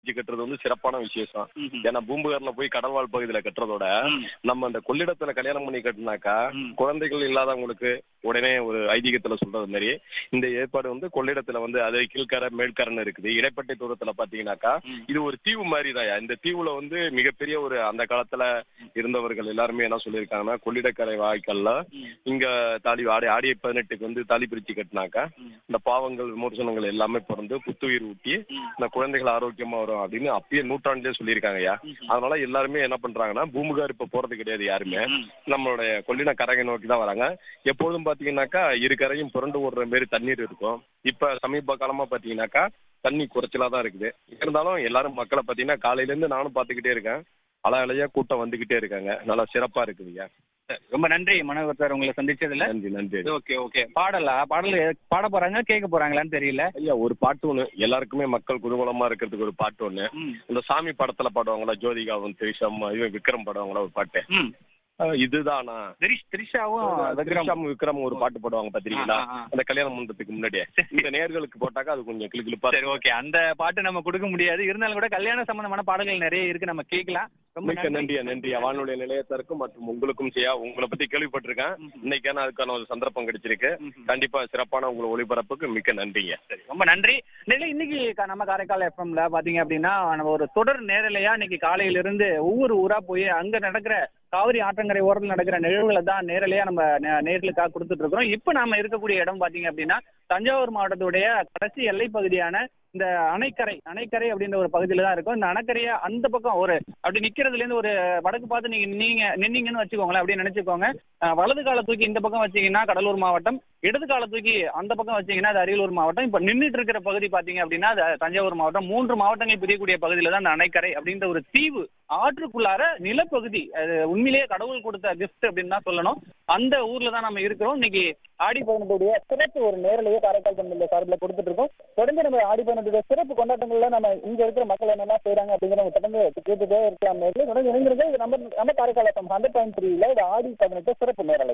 வச்சு கட்டுறது வந்து சிறப்பான விசேஷம் ம்ஹும். ஏன்னா பூம்புகார்ல போய் கடல்வாழ் பகுதியில கட்டுறதோட ம். நம்ம அந்த கொள்ளிடத்துல கல்யாணம் பண்ணி கட்டினாக்கா ம். குழந்தைகள் இல்லாதவங்களுக்கு உடனே ஒரு ஐதீகத்துல சொல்றது மாதிரி இந்த ஏற்பாடு வந்து கொள்ளிடத்துல வந்து அது கீழ்கரை மேல்கரைன்னு இருக்குது இடைப்பட்ட தூரத்துல பாத்தீங்கன்னாக்கா ம். இது ஒரு தீவு மாதிரி தான் இந்த தீவுல வந்து மிகப்பெரிய ஒரு அந்த காலத்துல இருந்தவர்கள் எல்லாருமே என்ன சொல்லியிருக்காங்கன்னா கொள்ளிடக்கரை வாய்க்கால்ல ம். இங்க தாலி ஆடி ஆடி பதினெட்டுக்கு வந்து தாலி பிரிச்சு கட்டினாக்கா ம். இந்த பாவங்கள் விமர்சனங்கள் எல்லாமே பிறந்து புத்துயிர் ஊட்டி ம். இந்த குழந்தைகள் ஆரோக்கியமா வரும் அப்படின்னு அப்பயே நூற்றாண்டுலயே சொல்லியிருக்காங்க ஐயா ம்ஹும். அதனால எல்லாருமே என்ன பண்றாங்கன்னா பூமுகார் இப்ப போறது கிடையாது யாருமே ம். நம்மளுடைய கொள்ளின கரையை நோக்கி தான் வராங்க எப்பொழுதும் பாத்தீங்கன்னாக்கா இரு கரையும் புரண்டு ஓடுற மாதிரி தண்ணீர் இருக்கும் இப்ப சமீப காலமா பாத்தீங்கன்னாக்கா தண்ணி குறைச்சலா தான் இருக்குது இருந்தாலும் எல்லாரும் மக்களை பாத்தீங்கன்னா காலையில இருந்து நானும் பாத்துக்கிட்டே இருக்கேன் அல அலையா கூட்டம் வந்துகிட்டே இருக்காங்க நல்லா சிறப்பா இருக்குதுங்க சரி, ரொம்ப நன்றி மனோகர் சார் உங்களை சந்திச்சதுல நன்றி நன்றி ஓகே ஓகே பாடலா பாடல் பாட போறாங்க கேட்க போறாங்களான்னு தெரியல ஐயா ஒரு பாட்டு ஒண்ணு எல்லாருக்குமே மக்கள் குதூகலமா இருக்கிறதுக்கு ஒரு பாட்டு ஒண்ணு ம். இந்த சாமி படத்துல பாடுவாங்களா ஜோதிகாவும் திரிஷம் இவன் விக்ரம் பாடுவாங்களா ஒரு பாட்டு ம். அஹ் இதுதானா திரிஷ் திரிஷாவும் விக்ரம் திரிஷாவும் விக்ரம் ஒரு பாட்டு பாடுவாங்க பாத்தீங்களா ஆ, ஆ, ஆ. அந்த கல்யாணம் பண்றதுக்கு முன்னாடியே இந்த நேர்களுக்கு போட்டாக்கா அது கொஞ்சம் கிளுகிளுப்பா சரி ஓகே அந்த பாட்டு நம்ம கொடுக்க முடியாது இருந்தாலும் கூட கல்யாண சம்பந்தமான பாடல்கள் நிறைய இருக்கு நம்ம கேட்கலாம் ரொம்ப மிக்க நன்றியா நன்றியா வானொலி நிலையத்திற்கும் மற்றும் உங்களுக்கும் செய்யா உங்களை பத்தி கேள்விப்பட்டிருக்கேன் இன்னைக்கான அதுக்கான ஒரு சந்தர்ப்பம் கிடைச்சிருக்கு ம்ஹும். கண்டிப்பா சிறப்பான உங்களை ஒளிபரப்புக்கு மிக்க நன்றிங்க சரி ரொம்ப நன்றி நிலை இன்னைக்கு க- நம்ம காரைக்கால் எஃப்எம்ல பாத்தீங்க அப்படின்னா நம்ம ஒரு தொடர் நேரலையா இன்னைக்கு காலையில இருந்து ஒவ்வொரு ஊரா போய் அங்க நடக்கிற காவிரி ஆற்றங்கரை ஓரத்தில் நடக்கிற நிகழ்வுகளை தான் நேரலையா நம்ம நே- நேர்களுக்காக கொடுத்துட்டு இருக்கிறோம் இப்போ நாம இருக்கக்கூடிய இடம் பாத்தீங்க அப்படின்னா தஞ்சாவூர் மாவட்டத்துடைய கடைசி எல்லை பகுதியான இந்த அணைக்கரை அணைக்கரை அப்படின்ற ஒரு பகுதியில தான் இருக்கும் இந்த அணைக்கரையை அந்த பக்கம் ஒரு அப்படி நிக்கிறதுல இருந்து ஒரு வடக்கு பார்த்து நீங்க நீங்க நின்னீங்கன்னு வச்சுக்கோங்களேன் அப்படியே நினைச்சுக்கோங்க அஹ், வலது கால தூக்கி இந்த பக்கம் வச்சீங்கன்னா கடலூர் மாவட்டம் இடது கால தூக்கி அந்த பக்கம் வச்சீங்கன்னா அது அரியலூர் மாவட்டம் இப்ப நின்றுட்டு இருக்கிற பகுதி பாத்தீங்க அப்படின்னா அது தஞ்சாவூர் மாவட்டம் மூன்று மாவட்டங்கள் பிரியக்கூடிய பகுதியில தான் அந்த அணைக்கரை அப்படின்ற ஒரு தீவு ஆற்றுக்குள்ளார நிலப்பகுதி அது உண்மையிலேயே கடவுள் கொடுத்த கிஃப்ட் அப்படின்னு தான் சொல்லணும் அந்த ஊர்ல தான் நம்ம இருக்கிறோம் இன்னைக்கு ஆடி பதினெட்டுடைய சிறப்பு ஒரு நேரலையே காரைக்கால் தமிழ்ல சார்பில் கொடுத்துட்டு இருக்கோம் தொடர்ந்து நம்ம ஆடி பதினெட்டுடைய சிறப்பு கொண்டாட்டங்கள்ல நம்ம இங்க இருக்கிற மக்கள் என்னெல்லாம் செய்யறாங்க அப்படிங்கிற நம்ம தொடர்ந்து கேட்டுட்டே இருக்கலாம் நேரில் தொடர்ந்து இணைந்திருக்க இது நம்ம நம்ம காரைக்கால் எஃப்எம் ஹண்ட்ரட் பாயிண்ட் த்ரீல இது ஆடி பதினெட்டு சிறப்பு நேரலை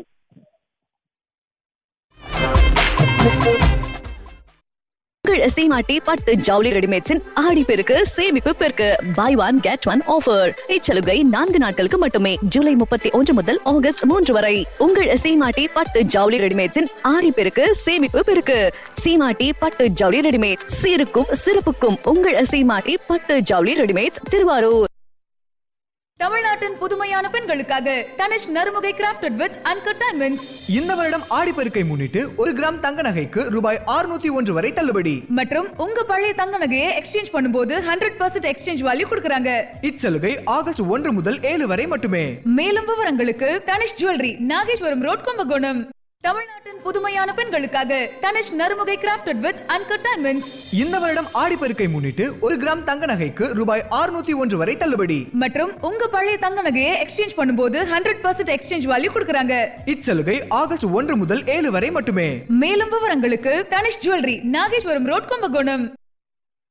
உங்கள் சீமாட்டி பட்டு ஜவுளி ரெடிமேட்ஸின் ஆடி பெருக்கு சேமிப்பு பெருக்கு buy one get one offer இச்சலுகை நான்கு நாட்களுக்கு மட்டுமே ஜூலை முப்பத்தி ஒன்று முதல் ஆகஸ்ட் மூன்று வரை உங்கள் சீமாட்டி பட்டு ஜவுளி ரெடிமேட்ஸின் ஆடி பெருக்கு சேமிப்பு பெருக்கு சீமாட்டி பட்டு ஜவுளி ரெடிமேட்ஸ் சீருக்கும் சிறப்புக்கும் உங்கள் சீமாட்டி பட்டு ஜவுளி ரெடிமேட்ஸ் திருவாரூர் தமிழ்நாட்டின் புதுமையான பெண்களுக்காக Tanishq Narumugai crafted with uncut diamonds இந்த வருடம் ஆடிப்பெருக்கை முன்னிட்டு ஒரு கிராம் தங்க நகைக்கு ரூபாய் 601 ஒன்று வரை தள்ளுபடி மற்றும் உங்க பழைய தங்க நகையை எக்ஸ்சேஞ்ச் பண்ணும்போது ஹண்ட்ரட் பர்சன்ட் எக்ஸ்சேஞ்ச் வேல்யூ கொடுக்குறாங்க இச்சலுகை ஆகஸ்ட் ஒன்று முதல் ஏழு வரை மட்டுமே மேலும் விவரங்களுக்கு தனிஷ் ஜுவல்லரி நாகேஸ்வரம் ரோட் கும்பகோணம் தமிழ்நாட்டின் புதுமையான பெண்களுக்காக Tanishq Narumugai crafted with uncut diamonds இந்த வருடம் ஆடிப்பெருக்கை முன்னிட்டு ஒரு கிராம் தங்க நகைக்கு ரூபாய் 601 ஒன்று வரை தள்ளுபடி மற்றும் உங்க பழைய தங்க நகையை எக்ஸ்சேஞ்ச் பண்ணும்போது ஹண்ட்ரட் பர்சன்ட் எக்ஸ்சேஞ்ச் வேல்யூ கொடுக்குறாங்க இச்சலுகை ஆகஸ்ட் ஒன்று முதல் ஏழு வரை மட்டுமே மேலும் விவரங்களுக்கு தனிஷ் ஜுவல்லரி நாகேஸ்வரம் ரோட் கும்பகோணம்